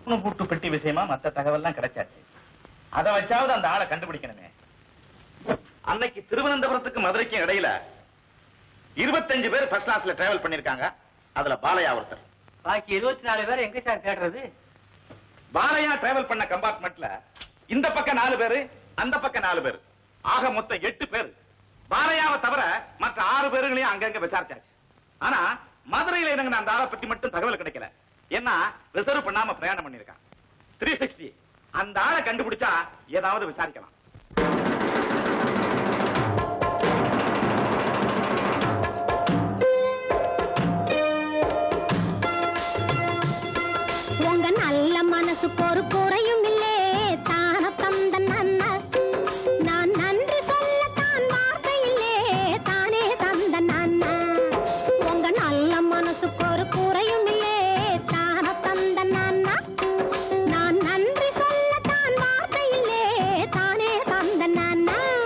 சொப்னு பூட்டு பெட்டி விஷயமா மத்த தகவல்லாம் கிடைச்சாச்சு அதை வச்சாவது அந்த ஆளை கண்டுபிடிக்கணுமே அன்னைக்கு திருவனந்தபுரத்துக்கு மதுரைக்கும் இடையில இருபத்தஞ்சு பேர் ஃபர்ஸ்ட் கிளாஸ்ல டிராவல் பண்ணிருக்காங்க அதுல பாலையா ஒருத்தர் பாக்கி இருபத்தி நாலு பேர் எங்க சார் தேடுறது பாலையா டிராவல் பண்ண கம்பார்ட்மெண்ட்ல இந்த பக்கம் நாலு பேரு அந்த பக்கம் நாலு பேர் ஆக மொத்தம் எட்டு பேர் பாலையாவை தவிர மற்ற ஆறு பேருங்களையும் அங்கங்க விசாரிச்சாச்சு ஆனா மதுரையில இறங்கின அந்த ஆளை பத்தி மட்டும் தகவல் கிடைக்கல ஏன்னா ரிசர்வ் பண்ணாம பிரயாணம் பண்ணிருக்கான் த்ரீ சிக்ஸ்டி அந்த ஆளை கண்டுபிடிச்சா ஏதாவது விசாரிக்கலாம் உங்க நல்ல மனசுக்கு ஒரு குறையும் இல்லே தான தந்த நன்ன நான் நன்றி சொல்லத்தான் வார்த்தை இல்லே தானே தந்த நன்ன உங்க நல்ல மனசுக்கு ஒரு குறையும் இல்லே தான தந்த நன்ன நான் நன்றி சொல்லத்தான் வார்த்தை இல்லே தானே தந்த நன்ன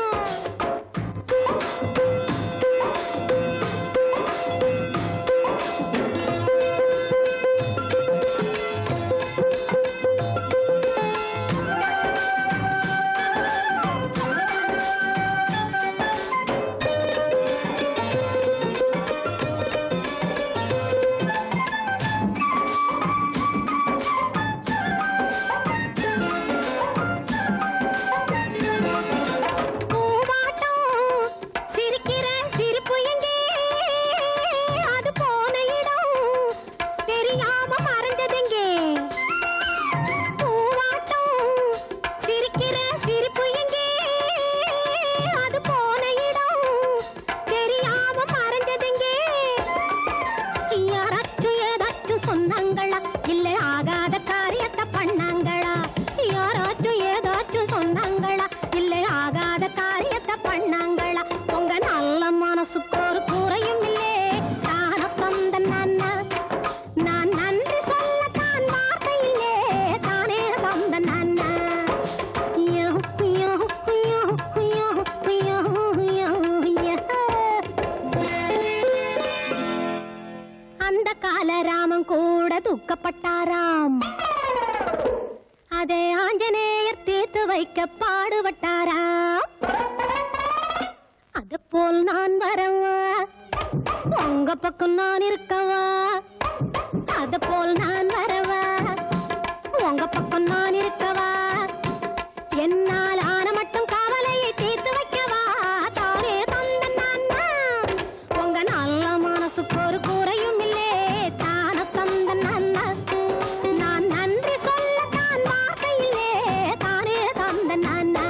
பூவாட்டம் சிரிக்கிற சிரிப்பு எங்கே அது போன இடம் தெரியாம மறைஞ்சதெங்கே பூவாட்டம் சிரிக்கிற சிரிப்பு எங்கே அது போன இடம் தெரியாம மறைஞ்சதெங்கே யாராச்சும் ஏதாச்சும் சொன்னாங்களா இல்ல ஆகாத காரியத்தை பண்ணாங்களா யாராச்சும் ஏதாச்சும் சொன்னாங்களா இல்ல ஆகாத காரியத்தை பண்ணாங்களா உங்க நல்ல மனசுக்கு ஒரு குறையும் இல்லே தான தந்த நன்னா நான் நன்றி சொல்லத்தான் வார்த்தை இல்லே தானே தந்த நன்னா யோ, யோ, யோ, யோ, யோ, யோ, யோ. அந்த கால ராமன் கூட துக்கப்பட்டாராம் அதை ஆஞ்சநேயர் தீர்த்து வைக்க பாடுபட்டாராம் அது போல் நான் வரவா உங்க பக்கம் நான் இருக்கவா அது போல் நான் வரவா உங்க பக்கம் நான் இருக்கவா என்னால் ஆன மட்டும் காவலையை தீர்த்து வைக்கவா தானே தந்த நான் உங்க நல்ல மனசுக்கு ஒரு குறையும் இல்லே தான தந்த நன்னா நான் நன்றி சொல்லத்தான் வார்த்தை இல்லே தானே தந்த நன்னா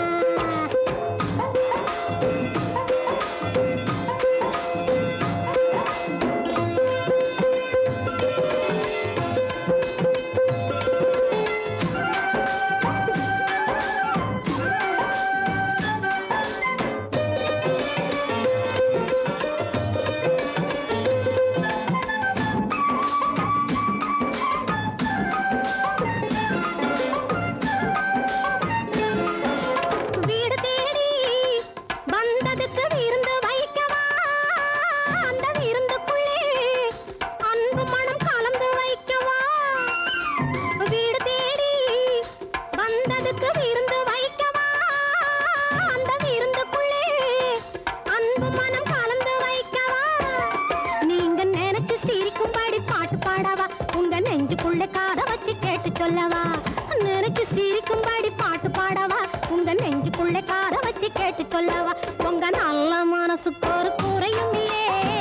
வீடு தேடி வந்ததுக்கு விருந்து வைக்கவா அந்த விருந்துக்குள்ளே அன்பு மனம் கலந்து வைக்கவா வீடு தேடி வந்ததுக்கு விருந்து வைக்கவா அந்த விருந்துக்குள்ளே அன்பு மனம் கலந்து வைக்கவா நீங்க நினைச்சு சிரிக்கும்படி பாட்டு பாடவா உங்க நெஞ்சுக்குள்ள காத வச்சு கேட்டு சொல்லவா நினைச்சு சிரிக்கும்படி பாட்டு பாடவா உங்க நெஞ்சுக்குள்ள காத வச்சு கேட்டு சொல்லவா உங்க நல்ல மனசுக்கு ஒரு குறையும் இல்லையே